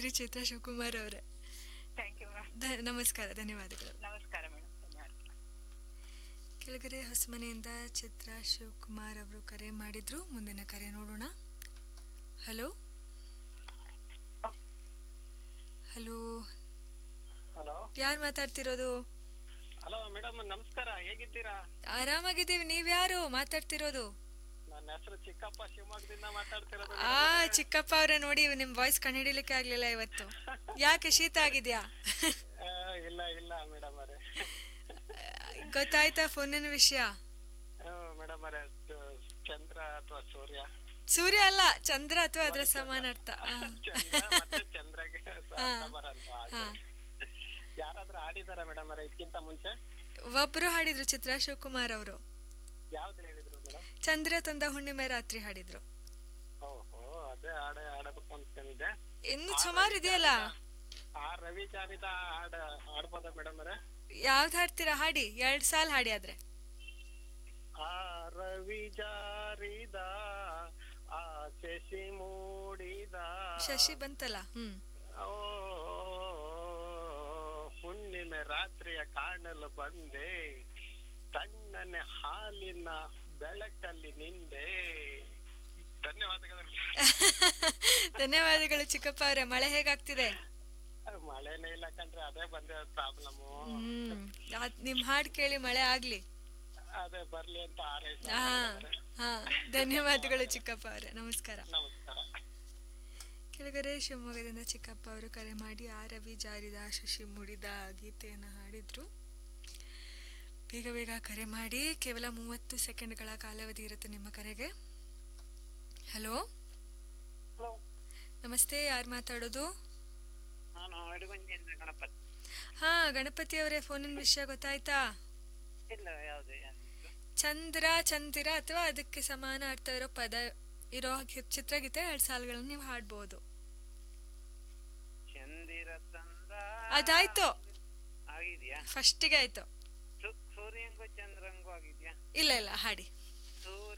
ಮಾಡಿದ್ರಿ ಚಿತ್ರ ಶಿವಕುಮಾರ್ ಅವರೇ thank you ma'am ಧ- ನಮಸ್ಕಾರ ಧನ್ಯವಾದಗಳು ನಮಸ್ಕಾರ ಮೇಡಮ್ ಧನ್ಯವಾದ ಕೆಳಗಡೆ ಹೊಸಮನೆಯಿಂದ ಚಿತ್ರ ಶಿವಕುಮಾರ್ ಅವರು ಕರೆ ಮಾಡಿದ್ರು ಮುಂದಿನ ಕರೆ ನೋಡೋಣ ಹಲೋ ಹಲೋ ಹಲೋ ಯಾರು ಮಾತಾಡ್ತಿರೋದು ಹಲೋ ಮೇಡಮ್ ನಮಸ್ಕಾರ ಹೇಗಿದ್ದೀರಾ ಆರಾಮಾಗಿದ್ದೀವಿ ನೀವ್ಯಾರು ಮಾತಾಡ್ತಿರೋದು ನನ್ನ ಹೆಸರು ಚಿಕ್ಕಪ್ಪ ಶಿವಮೊಗ್ಗದಿಂದ ಮಾತಾಡ್ತಿರೋದು ಆ ಚಿಕ್ಕಪ್ಪ ಅವರೇ ನೋಡಿ ನಿಮ್ ವಾಯ್ಸ್ ಕಂಡುಹಿಡಿಲಿಕ್ಕೆ ಆಗ್ಲಿಲ್ಲ ಇವತ್ತು ಯಾಕೆ ಶೀತ ಆಗಿದ್ಯಾ ಆ, ಇಲ್ಲ ಇಲ್ಲ ಮೇಡಮ್ ಅವರೇ ಗೊತ್ತಾಯ್ತಾ ಫೋನಿನ ವಿಷಯ ಮೇಡಮ್ ಅವರೇ ಚಂದ್ರ ಅಥವಾ ಸೂರ್ಯ ಸೂರ್ಯ ಅಲ್ಲ ಚಂದ್ರ ಅಥವಾ ಅದರ ಸಮಾನ ಅರ್ಥ ಆ. ಚಂದ್ರ ಮತ್ತೆ ಚಂದ್ರಗೆ ಹಾ. ಬರಲ್ವಾ ಹಾ. ಯಾರಾದ್ರೂ ಆಡಿದಾರ ಮೇಡಮ್ ಅವರೇ ಇದಕ್ಕಿಂತ ಮುಂಚೆ ಒಬ್ರು ಹಾಡಿದ್ರು ಚಿತ್ರ ಶಿವಕುಮಾರ್ ಅವರು ಯಾವ್ದು ಹೇಳಿದ್ರು ಮೇಡಮ್ ಚಂದ್ರ ತಂದ ಹುಣ್ಣಿಮೆ ರಾತ್ರಿ ಹಾಡಿದ್ರು ಓಹೋ ಅದೇ ಹಾಡ ಆಡಬೇಕು ಅನ್ಕೊಂಡಿದ್ದೆ ಇನ್ನು ಸುಮಾರು ಇದೆಯಲ್ಲ ಆ ರವಿ ಜಾರಿದ ಹಾಡ ಆಡ್ಬೋದಾ ಮೇಡಮ್ ಅವರೇ ಯಾವ್ದು ಹಾಡ್ತೀರಾ ಹಾಡಿ ಎರಡ್ ಸಾಲ್ ಹಾಡಿ ಆದ್ರೆ ಆ ರವಿ ಜಾರಿದ ಆ ಶಶಿ ಮೂಡಿದ ಶಶಿ ಬಂತಲ್ಲ ಹ್ಮ್ ಓ ಹುಣ್ಣಿಮೆ ರಾತ್ರಿಯ ಕಾಣಲು ಬಂದೆ ತಣ್ಣನೆ ಹಾಲಿನ ಬೆಳಕಲ್ಲಿ ನಿಂದೆ ಧನ್ಯವಾದಗಳು ಧನ್ಯವಾದಗಳು ಚಿಕ್ಕಪ್ಪ ಅವರೇ ಮಳೆ ಹೇಗಾಗ್ತಿದೆ ಮಳೆನೇ ಇಲ್ಲ ಕಣ್ರಿ ಅದೇ ಬಂದೆ ಪ್ರಾಬ್ಲಮ್ ಹ್ಮ್ ಅದ್ ನಿಮ್ ಹಾಡ್ ಕೇಳಿ ಮಳೆ ಆಗ್ಲಿ ಅದೇ ಬರ್ಲಿ ಅಂತ ಹಾರೈಸ ಹಾ ಹಾ ಧನ್ಯವಾದಗಳು ಚಿಕ್ಕಪ್ಪ ಅವರೇ ನಮಸ್ಕಾರ ನಮಸ್ಕಾರ ಕೆಳಗಡೆ ಶಿವಮೊಗ್ಗದಿಂದ ಚಿಕ್ಕಪ್ಪ ಅವರು ಕರೆ ಮಾಡಿ ಆ ರವಿ ಜಾರಿದ ಶಶಿ ಮುಡಿದ ಗೀತೆಯನ್ನು ಹಾಡಿದ್ರು ಬೇಗ ಬೇಗ ಕರೆ ಮಾಡಿ ಕೇವಲ ಮೂವತ್ತು ಸೆಕೆಂಡ್ಗಳ ಕಾಲಾವಧಿ ಇರುತ್ತೆ ನಿಮ್ಮ ಕರೆಗೆ ಹಲೋ ಹಲೋ ನಮಸ್ತೆ ಯಾರು ಮಾತಾಡೋದು ನಾನು ಅಡುಗಂಜಿಯಿಂದ ಗಣಪತಿ ಹಾ ಗಣಪತಿ ಅವರೇ ಫೋನಿನ ವಿಷಯ ಗೊತ್ತಾಯ್ತಾ ಇಲ್ಲ ಯಾವ್ದು ಚಂದ್ರ ಚಂದಿರ ಅಥವಾ ಅದಕ್ಕೆ ಸಮಾನ ಅರ್ಥ ಇರೋ ಪದ ಇರೋ ಹಿ- ಚಿತ್ರಗೀತೆ ಎರಡು ಸಾಲುಗಳನ್ನು ನೀವು ಹಾಡ್ಬೋದು ಚಂದಿರ ತಂದ ಅದಾಯ್ತು ಆಗಿದ್ಯಾ ಫಸ್ಟಿಗೆ ಆಯ್ತು ಸೂರ್ಯಂಗೂ ಚಂದ್ರಂಗೂ ಆಗಿದ್ಯಾ ಇಲ್ಲ ಇಲ್ಲ ಹಾಡಿ ಸೂರ್ಯ